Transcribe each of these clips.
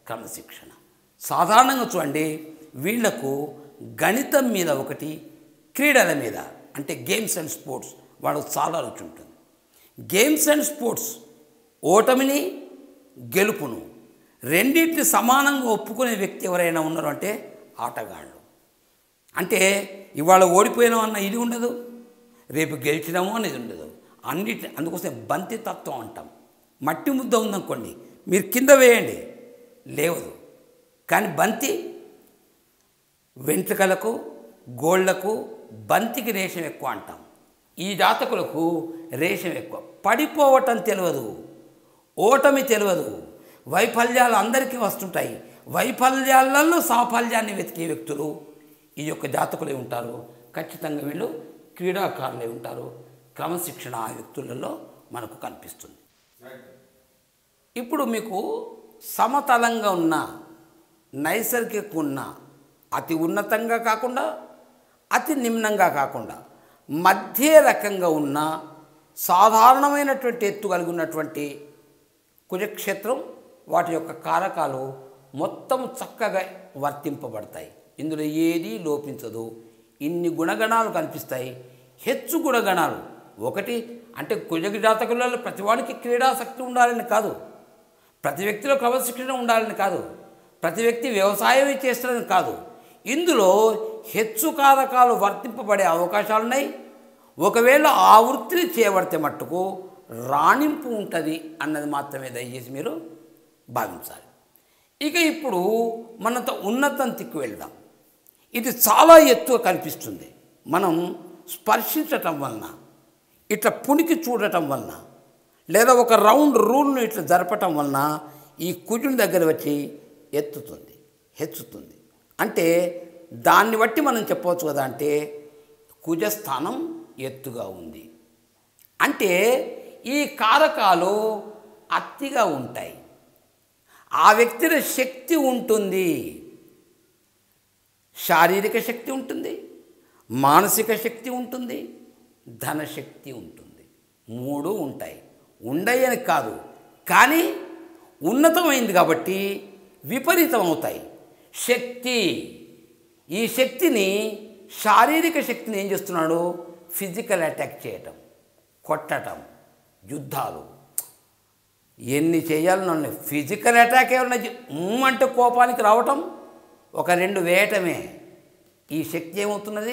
క్రమశిక్షణ సాధారణంగా చూడండి వీళ్లకు గణితం మీద ఒకటి క్రీడల మీద అంటే గేమ్స్ అండ్ స్పోర్ట్స్ వాళ్ళకు చాలా రుచి ఉంటుంది గేమ్స్ అండ్ స్పోర్ట్స్ ఓటమిని గెలుపును రెండింటిని సమానంగా ఒప్పుకునే వ్యక్తి ఎవరైనా ఉన్నారు అంటే ఆటగాళ్ళు అంటే ఇవాళ ఓడిపోయినాం అన్న ఇది ఉండదు రేపు గెలిచినాము అనేది ఉండదు అన్నిటి అందుకోసం బంతి తత్వం అంటాం మట్టి ముద్ద ఉందనుకోండి మీరు కింద వేయండి లేవదు కానీ బంతి వెంట్రుకలకు గోళ్లకు బంతికి రేషం ఎక్కువ అంటాం ఈ జాతకులకు రేషం ఎక్కువ పడిపోవటం తెలియదు ఓటమి తెలియదు వైఫల్యాలు అందరికీ వస్తుంటాయి వైఫల్యాలలో సాఫల్యాన్ని వెతికే వ్యక్తులు ఈ యొక్క జాతకులే ఉంటారు ఖచ్చితంగా వీళ్ళు క్రీడాకారులే ఉంటారు క్రమశిక్షణ ఆ వ్యక్తులలో మనకు కనిపిస్తుంది ఇప్పుడు మీకు సమతలంగా ఉన్న నైసర్గిక ఉన్న అతి ఉన్నతంగా కాకుండా అతి నిమ్నంగా కాకుండా మధ్య రకంగా ఉన్న సాధారణమైనటువంటి ఎత్తు కలిగి ఉన్నటువంటి కుజక్షేత్రం వాటి యొక్క కారకాలు మొత్తం చక్కగా వర్తింపబడతాయి ఇందులో ఏదీ లోపించదు ఇన్ని గుణగణాలు కనిపిస్తాయి హెచ్చు గుణగణాలు ఒకటి అంటే కుజగ జాతకులలో ప్రతి వాడికి క్రీడాశక్తి ఉండాలని కాదు ప్రతి వ్యక్తిలో క్రమశిక్షణ ఉండాలని కాదు ప్రతి వ్యక్తి వ్యవసాయమే చేస్తారని కాదు ఇందులో హెచ్చు కారకాలు వర్తింపబడే అవకాశాలున్నాయి ఒకవేళ ఆ వృత్తిని చేయబడితే మట్టుకు రాణింపు ఉంటుంది అన్నది మాత్రమే దయచేసి మీరు భావించాలి ఇక ఇప్పుడు మనంత ఉన్నతం తిక్కు వెళ్దాం ఇది చాలా ఎత్తుగా కనిపిస్తుంది మనం స్పర్శించటం వలన ఇట్లా పుణికి చూడటం వలన లేదా ఒక రౌండ్ రూల్ను ఇట్లా జరపటం వలన ఈ కుజుని దగ్గర వచ్చి ఎత్తుతుంది హెచ్చుతుంది అంటే దాన్ని బట్టి మనం చెప్పవచ్చు కదా అంటే కుజస్థానం ఎత్తుగా ఉంది అంటే ఈ కారకాలు అతిగా ఉంటాయి ఆ వ్యక్తిలో శక్తి ఉంటుంది శారీరక శక్తి ఉంటుంది మానసిక శక్తి ఉంటుంది ధనశక్తి ఉంటుంది మూడు ఉంటాయి ఉండయని కాదు కానీ ఉన్నతమైంది కాబట్టి విపరీతం అవుతాయి శక్తి ఈ శక్తిని శారీరక శక్తిని ఏం చేస్తున్నాడు ఫిజికల్ అటాక్ చేయటం కొట్టటం యుద్ధాలు ఎన్ని చేయాలన్నా ఫిజికల్ అటాక్ ఏమన్నా చే- ఉమ్ అంటే కోపానికి రావటం ఒక రెండు వేయటమే ఈ శక్తి ఏమవుతున్నది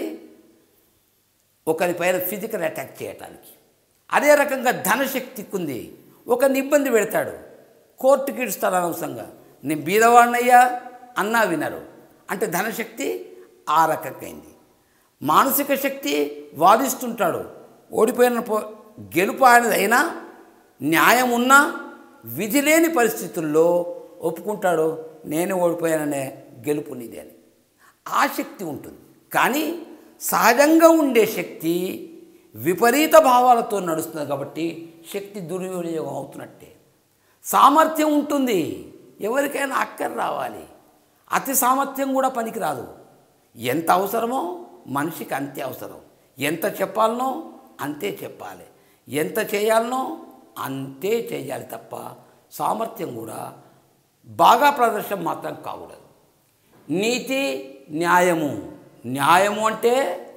ఒకరిపైన ఫిజికల్ అటాక్ చేయటానికి అదే రకంగా ధనశక్తికి ఉంది ఒకరిని ఇబ్బంది పెడతాడు కోర్టుకి ఇడుస్తాడు అనవసరంగా నేను బీదవాడినయ్యా అన్నా వినరు అంటే ధనశక్తి ఆ రకమైంది మానసిక శక్తి వాదిస్తుంటాడు ఓడిపోయిన పో గెలుపు ఆయనది అయినా న్యాయం ఉన్నా విధి లేని పరిస్థితుల్లో ఒప్పుకుంటాడు నేను ఓడిపోయాననే గెలుపు నీది అని ఆ శక్తి ఉంటుంది కానీ సహజంగా ఉండే శక్తి విపరీత భావాలతో నడుస్తుంది కాబట్టి శక్తి దుర్వినియోగం అవుతున్నట్టే సామర్థ్యం ఉంటుంది ఎవరికైనా అక్కర రావాలి అతి సామర్థ్యం కూడా పనికిరాదు ఎంత అవసరమో మనిషికి అంతే అవసరం ఎంత చెప్పాలనో అంతే చెప్పాలి ఎంత చేయాలనో అంతే చేయాలి తప్ప సామర్థ్యం కూడా బాగా ప్రదర్శన మాత్రం కాకూడదు నీతి న్యాయము న్యాయము అంటే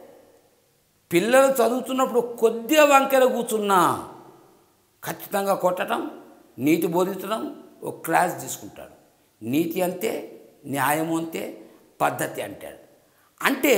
పిల్లలు చదువుతున్నప్పుడు కొద్దిగా వంకెర కూర్చున్నా ఖచ్చితంగా కొట్టడం నీతి బోధించడం ఒక క్లాస్ తీసుకుంటాడు నీతి అంతే న్యాయము అంతే పద్ధతి అంటాడు అంటే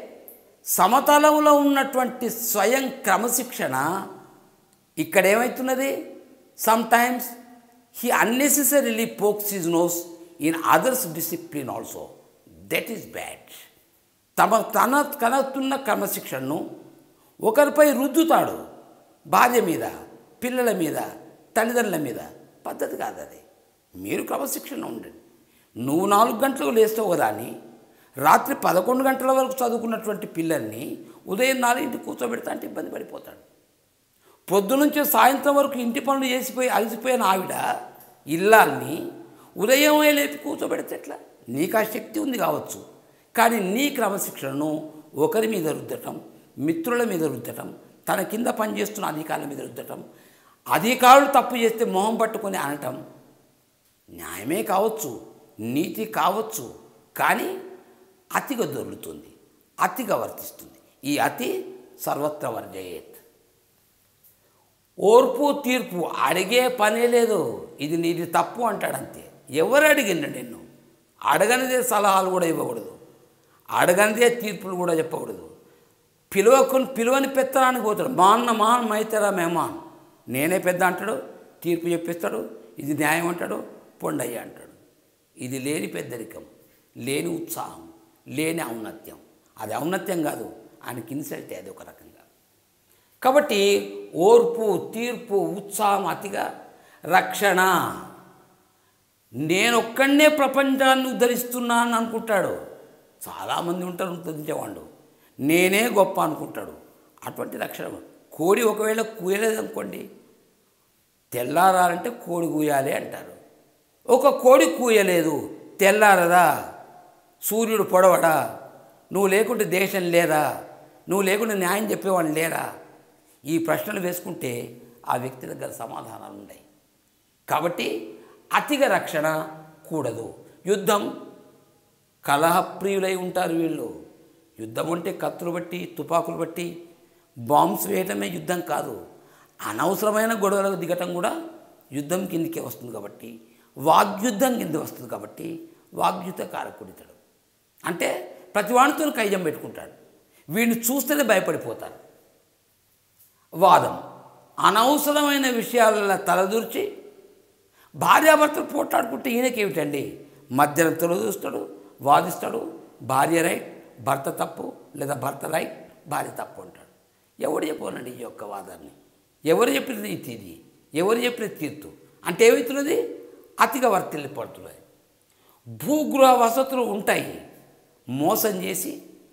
సమతలంలో ఉన్నటువంటి స్వయం క్రమశిక్షణ ఇక్కడ ఏమవుతున్నది sometimes he unnecessarily pokes his nose in others discipline also that is bad తమ తన కనతున్న క్రమశిక్షణను ఒకరిపై రుద్దుతాడు భార్య మీద పిల్లల మీద తల్లిదండ్రుల మీద పద్ధతి కాదు అది మీరు క్రమశిక్షణ ఉండండి నువ్వు నాలుగు గంటలకు లేస్తావు కదా అని రాత్రి పదకొండు గంటల వరకు చదువుకున్నటువంటి పిల్లల్ని ఉదయం నాలుగింటికి కూర్చోబెడతా అంటే ఇబ్బంది పడిపోతాడు పొద్దునుంచి సాయంత్రం వరకు ఇంటి పనులు చేసిపోయి అలసిపోయిన ఆవిడ ఇల్లాల్ని ఉదయమే లేపి కూర్చోబెడితే ఎట్లా నీకు ఆ శక్తి ఉంది కావచ్చు కానీ నీ క్రమశిక్షణను ఒకరి మీద రుద్దటం మిత్రుల మీద రుద్దటం తన కింద పనిచేస్తున్న అధికారుల మీద రుద్దటం అధికారులు తప్పు చేస్తే మొహం పట్టుకొని అనటం న్యాయమే కావచ్చు నీతి కావచ్చు కానీ అతిగా దొరుకుతుంది అతిగా వర్తిస్తుంది ఈ అతి సర్వత్ర వర్జయేత్ ఓర్పు తీర్పు అడిగే పనే లేదు ఇది నీది తప్పు అంటాడు అంతే ఎవరు అడిగిండు నిన్ను అడగనిదే సలహాలు కూడా ఇవ్వకూడదు అడగనిదే తీర్పులు కూడా చెప్పకూడదు పిలువకు పిలువని పెత్తనానికి పోతాడు మా అన్న మాన్ మైతరా మేమాన్ నేనే పెద్ద అంటాడు తీర్పు చెప్పిస్తాడు ఇది న్యాయం అంటాడు పొండయ్య అంటాడు ఇది లేని పెద్దరికం లేని ఉత్సాహం లేని ఔన్నత్యం అది ఔన్నత్యం కాదు ఆయనకి ఇన్సల్ట్ అది ఒక రకంగా కాబట్టి ఓర్పు తీర్పు ఉత్సాహం అతిగా రక్షణ నేనొక్కడనే ప్రపంచాన్ని ఉద్ధరిస్తున్నాను అనుకుంటాడు చాలామంది ఉంటారు ఉద్ధరించేవాళ్ళు నేనే గొప్ప అనుకుంటాడు అటువంటి రక్షణ కోడి ఒకవేళ కూయలేదు అనుకోండి తెల్లారాలంటే కోడి కూయాలి అంటారు ఒక కోడి కూయలేదు తెల్లారదా సూర్యుడు పొడవడా నువ్వు లేకుంటే దేశం లేదా నువ్వు లేకుంటే న్యాయం చెప్పేవాళ్ళు లేరా ఈ ప్రశ్నలు వేసుకుంటే ఆ వ్యక్తి దగ్గర సమాధానాలు ఉన్నాయి కాబట్టి అతిగా రక్షణ కూడదు యుద్ధం కలహప్రియులై ఉంటారు వీళ్ళు యుద్ధం అంటే కత్తులు బట్టి తుపాకులు బట్టి బాంబ్స్ వేయటమే యుద్ధం కాదు అనవసరమైన గొడవలకు దిగటం కూడా యుద్ధం కిందికే వస్తుంది కాబట్టి వాగ్యుద్ధం కింద వస్తుంది కాబట్టి వాగ్యుద్ధ కారకుడితాడు అంటే ప్రతివాడితో కైజం పెట్టుకుంటాడు వీడిని చూస్తేనే భయపడిపోతారు వాదం అనవసరమైన విషయాలలో తలదూర్చి భార్యాభర్తలు పోట్లాడుకుంటే ఈయనకేమిటండి మధ్యలో తొలదూస్తాడు వాదిస్తాడు భార్య రైట్ భర్త తప్పు లేదా భర్త రైట్ భార్య తప్పు అంటాడు ఎవడు చెప్పనండి ఈ యొక్క వాదాన్ని ఎవరు చెప్పిన నీతి ఇది ఎవరు చెప్పిన తీర్పు అంటే ఏమవుతున్నది అతిగా వర్తిల్లి పడుతున్నాయి భూగృహ వసతులు ఉంటాయి మోసం చేసి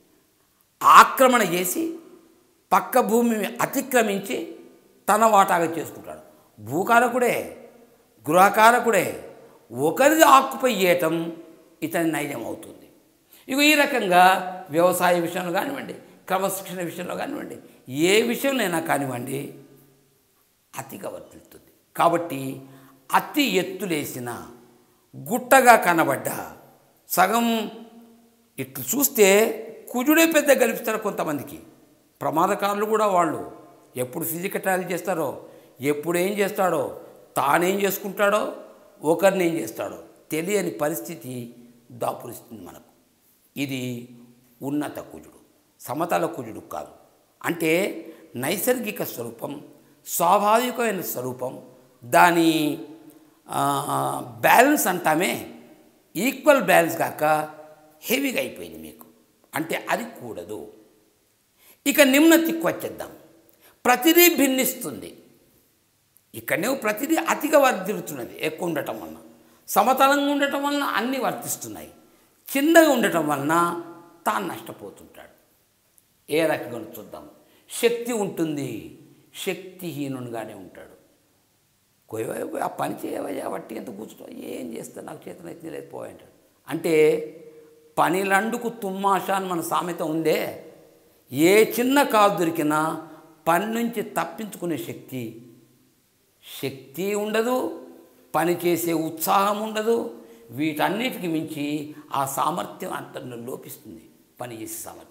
ఆక్రమణ చేసి పక్క భూమిని అతిక్రమించి తన వాటాగా చేసుకుంటాడు భూకారకుడే గృహకారకుడే ఒకరిది ఆక్యుపై చేయటం ఇతని నైజం అవుతుంది ఇక ఈ రకంగా వ్యవసాయ విషయంలో కానివ్వండి క్రమశిక్షణ విషయంలో కానివ్వండి ఏ విషయంలోనైనా కానివ్వండి అతిగా వర్తిస్తుంది కాబట్టి అతి ఎత్తులేసిన గుట్టగా కనబడ్డ సగం ఇట్లు చూస్తే కుజుడే పెద్ద గెలుపుతారు కొంతమందికి ప్రమాదకారులు కూడా వాళ్ళు ఎప్పుడు ఫిజికల్ ట్రయల్ చేస్తారో ఎప్పుడు ఏం చేస్తాడో తానేం చేసుకుంటాడో ఒకరిని ఏం చేస్తాడో తెలియని పరిస్థితి దాపురిస్తుంది మనకు ఇది ఉన్నత కుజుడు సమతల కుజుడు కాదు అంటే నైసర్గిక స్వరూపం స్వాభావికమైన స్వరూపం దాని ఆ, బ్యాలెన్స్ అంటామే ఈక్వల్ బ్యాలెన్స్ కాక హెవీగా అయిపోయింది మీకు అంటే అది కూడదు ఇక నిమ్నతికి వచ్చేద్దాం ప్రతిదీ భిన్నిస్తుంది ఇక్కడనే ప్రతిదీ అతిగా వర్ధిల్లుతున్నది ఎక్కువ ఉండటం వలన సమతలంగా ఉండటం వలన అన్నీ వర్తిస్తున్నాయి చిన్నగా ఉండటం వలన తాను నష్టపోతుంటాడు ఏ రకంగా చూద్దాం శక్తి ఉంటుంది శక్తిహీనునిగానే ఉంటాడు కోయవయ్య పోయి ఆ పని చేయవయ్యా వట్టి ఎంత కూర్చుంటావు ఏం చేస్తా నాకు చేతన అయితే లేదు పోయంటాడు అంటే పనిలండుకు తుమ్మాష అని మన సామెత ఉందే ఏ చిన్న కాదు దొరికినా పని నుంచి తప్పించుకునే శక్తి శక్తి ఉండదు పని చేసే ఉత్సాహం ఉండదు వీటన్నిటికి మించి ఆ సామర్థ్యం అంతలో లోపిస్తుంది పని చేసే సామర్థ్యం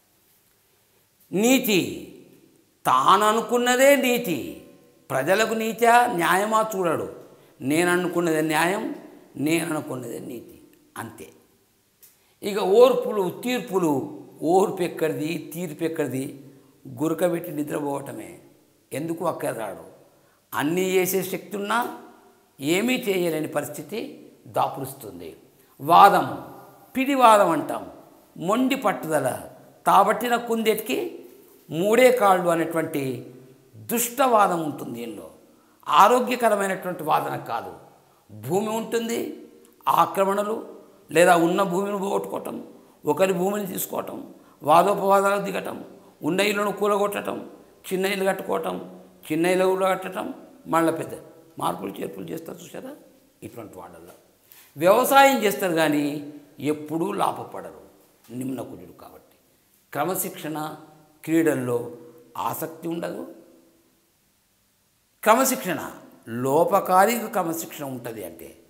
నీతి తాను అనుకున్నదే నీతి ప్రజలకు నీత్యా న్యాయమా చూడడు నేను అనుకున్నదే న్యాయం నేను అనుకున్నదే నీతి అంతే ఇక ఓర్పులు తీర్పులు ఓర్పు ఎక్కడిది తీర్పు ఎక్కడిది గురకబెట్టి నిద్రపోవటమే ఎందుకు అక్కడ రాడు అన్నీ చేసే శక్తి ఉన్నా ఏమీ చేయలేని పరిస్థితి దాపురుస్తుంది వాదం పిడివాదం అంటాం మొండి పట్టుదల తాబట్టిన కుందేటికి మూడే కాళ్ళు అనేటువంటి దుష్టవాదం ఉంటుంది దీనిలో ఆరోగ్యకరమైనటువంటి వాదన కాదు భూమి ఉంటుంది ఆక్రమణలు లేదా ఉన్న భూమిని పోగొట్టుకోవటం ఒకరి భూమిని తీసుకోవటం వాదోపవాదాలకు దిగటం ఉన్న ఇళ్ళను కూలగొట్టడం చిన్న ఇల్లు కట్టుకోవటం చిన్న ఇల్లు కట్టడం మళ్ళీ పెద్ద మార్పులు చేర్పులు చేస్తారు చూసారా ఇటువంటి వాళ్ళల్లో వ్యవసాయం చేస్తారు కానీ ఎప్పుడూ లాభపడరు నిమ్న కుజుడు కాబట్టి క్రమశిక్షణ క్రీడల్లో ఆసక్తి ఉండదు క్రమశిక్షణ లోపకాలిక క్రమశిక్షణ ఉంటుంది అంటే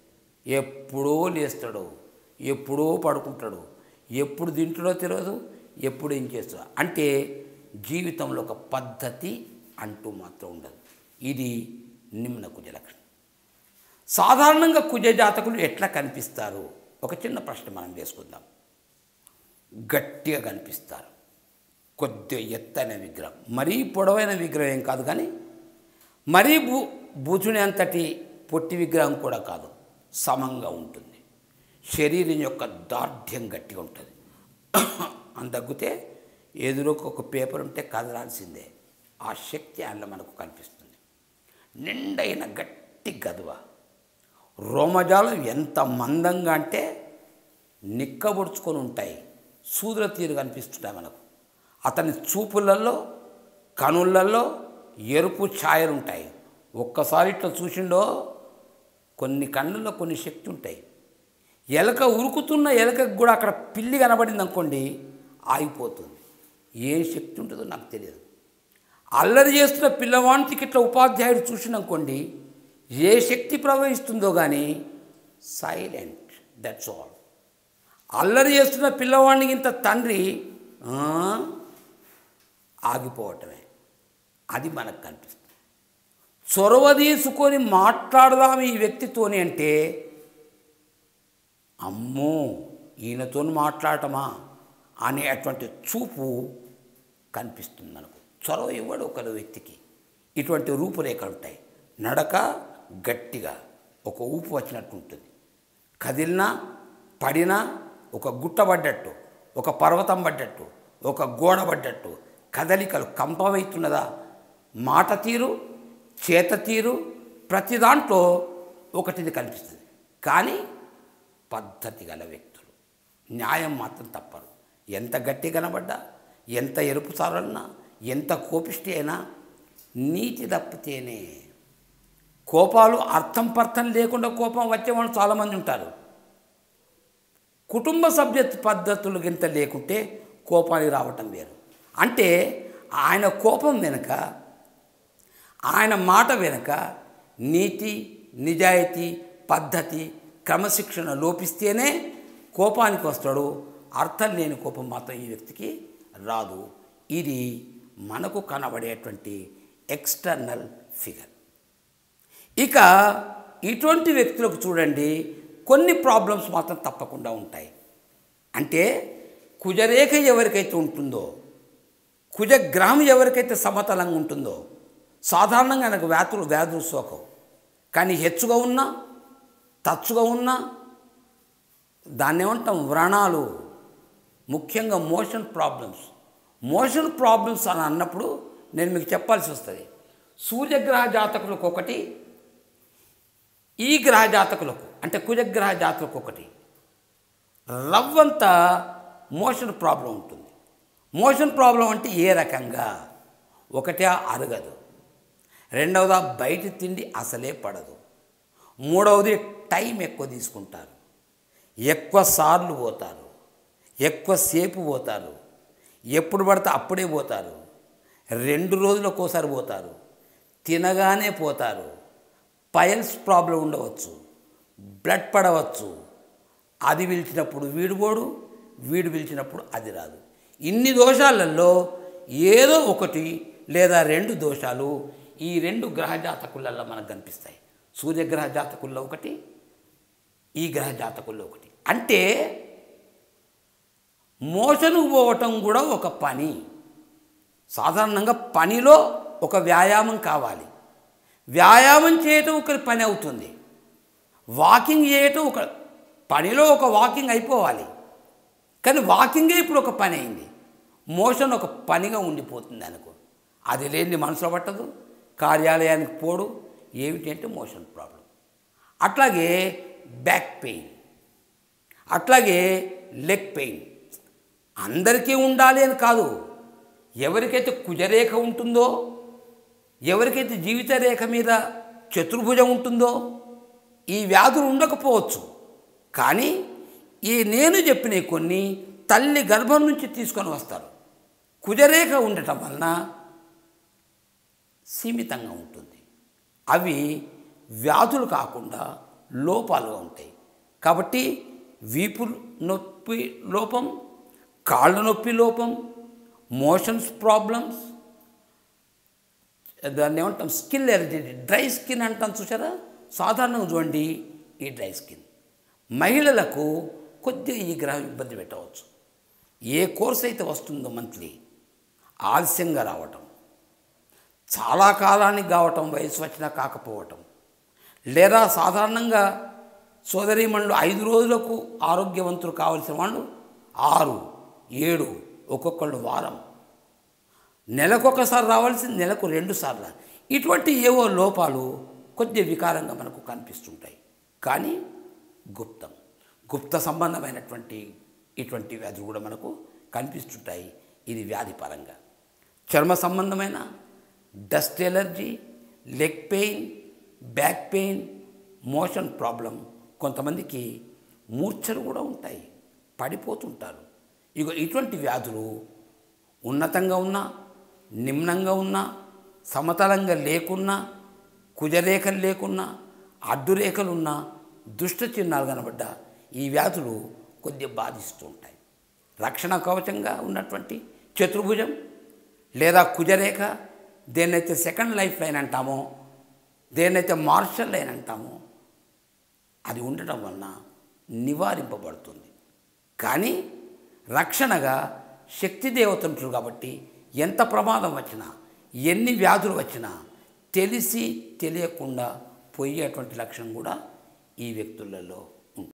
ఎప్పుడో లేస్తాడు ఎప్పుడో పడుకుంటాడు ఎప్పుడు తింటాడో తెలియదు ఎప్పుడు ఏం చేస్తాడో అంటే జీవితంలో ఒక పద్ధతి అంటూ మాత్రం ఉండదు ఇది నిమ్న కుజ లక్షణం సాధారణంగా కుజ జాతకులు ఎట్లా కనిపిస్తారు ఒక చిన్న ప్రశ్న మనం వేసుకుందాం గట్టిగా కనిపిస్తారు కొద్దిగా ఎత్తైన విగ్రహం మరీ పొడవైన విగ్రహం ఏం కాదు కానీ మరీ భూ భుజుని అంతటి పొట్టి విగ్రహం కూడా కాదు సమంగా ఉంటుంది శరీరం యొక్క దార్ఢ్యం గట్టిగా ఉంటుంది అని తగ్గితే ఎదురుకు ఒక పేపర్ ఉంటే కదలాల్సిందే ఆ శక్తి అందులో మనకు కనిపిస్తుంది నిండైన గట్టి గదువ రోమజాలం ఎంత మందంగా అంటే నిక్కబొడుచుకొని ఉంటాయి సూదుల తీరు కనిపిస్తుంటాయి మనకు అతని చూపులలో కనులలో ఎరుపు ఛాయలు ఉంటాయి ఒక్కసారి ఇట్లా చూసిండో కొన్ని కన్నుల్లో కొన్ని శక్తి ఉంటాయి ఎలక ఉరుకుతున్న ఎలకకు కూడా అక్కడ పిల్లి కనబడింది అనుకోండి ఆగిపోతుంది ఏ శక్తి ఉంటుందో నాకు తెలియదు అల్లరి చేస్తున్న పిల్లవానికి ఇట్లా ఉపాధ్యాయుడు చూసిననుకోండి ఏ శక్తి ప్రవహిస్తుందో కానీ సైలెంట్ దట్స్ ఆల్ అల్లరి చేస్తున్న పిల్లవాడికి ఇంత తండ్రి ఆ, ఆగిపోవటమే అది మనకు కనిపిస్తుంది చొరవ తీసుకొని మాట్లాడదాం ఈ వ్యక్తితోని అంటే అమ్మో ఈయనతో మాట్లాడటమా అనేటువంటి చూపు కనిపిస్తుంది మనకు చొరవ ఇవ్వడు ఒక వ్యక్తికి ఇటువంటి రూపురేఖలు ఉంటాయి నడక గట్టిగా ఒక ఊపు వచ్చినట్టు ఉంటుంది కదిలినా పడినా ఒక గుట్ట పడ్డట్టు ఒక పర్వతం పడ్డట్టు ఒక గోడ పడ్డట్టు కదలికలు కంపమవుతున్నదా మాట తీరు చేత తీరు ప్రతి దాంట్లో ఒకటిది కనిపిస్తుంది కానీ పద్ధతి గల వ్యక్తులు న్యాయం మాత్రం తప్పరు ఎంత గట్టి కనబడ్డా ఎంత ఎరుపు సారన్నా ఎంత కోపిష్టి అయినా నీతి తప్పితేనే కోపాలు అర్థం పర్థం లేకుండా కోపం వచ్చేవాళ్ళు చాలామంది ఉంటారు కుటుంబ సభ్య పద్ధతులు గింత లేకుంటే కోపానికి రావటం వేరు అంటే ఆయన కోపం వెనుక ఆయన మాట వెనుక నీతి నిజాయితీ పద్ధతి క్రమశిక్షణ లోపిస్తేనే కోపానికి వస్తాడు అర్థం లేని కోపం మాత్రం ఈ వ్యక్తికి రాదు ఇది మనకు కనబడేటువంటి ఎక్స్టర్నల్ ఫిగర్ ఇక ఇటువంటి వ్యక్తులకు చూడండి కొన్ని ప్రాబ్లమ్స్ మాత్రం తప్పకుండా ఉంటాయి అంటే కుజరేఖ ఎవరికైతే ఉంటుందో కుజగ్రహం ఎవరికైతే సమతలంగా ఉంటుందో సాధారణంగా ఆయనకు వ్యాధులు వ్యాధులు సోకవు కానీ హెచ్చుగా ఉన్నా తచ్చుగా ఉన్నా దాన్ని ఏమంటాం వ్రణాలు ముఖ్యంగా మోషన్ ప్రాబ్లమ్స్ మోషన్ ప్రాబ్లమ్స్ అని అన్నప్పుడు నేను మీకు చెప్పాల్సి వస్తుంది సూర్యగ్రహ జాతకులకు ఒకటి ఈ గ్రహ జాతకులకు అంటే కుజగ్రహ జాతకులకు ఒకటి రవ్వంతా మోషన్ ప్రాబ్లం ఉంటుంది మోషన్ ప్రాబ్లం అంటే ఏ రకంగా ఒకటే అరగదు రెండవదా బయట తిండి అసలే పడదు మూడవది టైం ఎక్కువ తీసుకుంటారు ఎక్కువ సార్లు పోతారు ఎక్కువసేపు పోతారు ఎప్పుడు పడితే అప్పుడే పోతారు రెండు రోజులకు ఒకసారి పోతారు తినగానే పోతారు పైల్స్ ప్రాబ్లం ఉండవచ్చు బ్లడ్ పడవచ్చు అది పిలిచినప్పుడు వీడు పోడు వీడు పిలిచినప్పుడు అది రాదు ఇన్ని దోషాలలో ఏదో ఒకటి లేదా రెండు దోషాలు ఈ రెండు గ్రహ జాతకులలో మనకు కనిపిస్తాయి సూర్యగ్రహ జాతకుల్లో ఒకటి ఈ గ్రహ జాతకుల్లో ఒకటి అంటే మోషను పోవటం కూడా ఒక పని సాధారణంగా పనిలో ఒక వ్యాయామం కావాలి వ్యాయామం చేయటం ఒక పని అవుతుంది వాకింగ్ చేయటం ఒక పనిలో ఒక వాకింగ్ అయిపోవాలి కానీ వాకింగే ఇప్పుడు ఒక పని అయింది మోషన్ ఒక పనిగా ఉండిపోతుంది అనుకో అది లేని మనసులో పట్టదు కార్యాలయానికి పోడు ఏమిటి అంటే మోషన్ ప్రాబ్లం అట్లాగే బ్యాక్ పెయిన్ అట్లాగే లెగ్ పెయిన్ అందరికీ ఉండాలి అని కాదు ఎవరికైతే కుజరేఖ ఉంటుందో ఎవరికైతే జీవిత రేఖ మీద చతుర్భుజం ఉంటుందో ఈ వ్యాధులు ఉండకపోవచ్చు కానీ ఈ నేను చెప్పిన కొన్ని తల్లి గర్భం నుంచి తీసుకొని వస్తారు కుజరేఖ ఉండటం వలన సీమితంగా ఉంటుంది అవి వ్యాధులు కాకుండా లోపాలుగా ఉంటాయి కాబట్టి వీపు నొప్పి లోపం కాళ్ళ నొప్పి లోపం మోషన్స్ ప్రాబ్లమ్స్ దాన్ని ఏమంటాం స్కిన్ ఎలర్జీ డ్రై స్కిన్ అంటాం చూసారా సాధారణంగా చూడండి ఈ డ్రై స్కిన్ మహిళలకు కొద్దిగా ఈ గ్రహం ఇబ్బంది పెట్టవచ్చు ఏ కోర్స్ అయితే వస్తుందో మంత్లీ ఆలస్యంగా రావటం చాలా కాలానికి కావటం వయసు వచ్చినా కాకపోవటం లేదా సాధారణంగా సోదరీమణులు ఐదు రోజులకు ఆరోగ్యవంతులు కావలసిన వాళ్ళు ఆరు ఏడు ఒక్కొక్కళ్ళు వారం నెలకొకసారి రావాల్సింది నెలకు రెండు సార్లు ఇటువంటి ఏవో లోపాలు కొద్దిగా వికారంగా మనకు కనిపిస్తుంటాయి కానీ గుప్తం గుప్త సంబంధమైనటువంటి ఇటువంటి వ్యాధులు కూడా మనకు కనిపిస్తుంటాయి ఇది వ్యాధి పరంగా చర్మ సంబంధమైన dust allergy leg pain back pain motion problem కొంతమందికి మూర్ఛలు కూడా ఉంటాయి పడిపోతుంటారు ఇక ఇటువంటి వ్యాధులు ఉన్నతంగా ఉన్నా నిమ్నంగా ఉన్నా సమతలంగా లేకున్నా కుజరేఖలు లేకున్నా అడ్డురేఖలున్నా దుష్ట చిహ్నాలు కనబడ్డ ఈ వ్యాధులు కొద్దిగా బాధిస్తూ ఉంటాయి రక్షణ కవచంగా ఉన్నటువంటి చతుర్భుజం లేదా కుజరేఖ దేన్నైతే సెకండ్ లైఫ్ లైన్ అంటామో దేన్నైతే మార్షల్ లైన్ అంటామో అది ఉండటం వలన నివారింపబడుతుంది కానీ రక్షణగా శక్తి దేవత ఉంటారు కాబట్టి ఎంత ప్రమాదం వచ్చినా ఎన్ని వ్యాధులు వచ్చినా తెలిసి తెలియకుండా పోయేటువంటి లక్షణం కూడా ఈ వ్యక్తులలో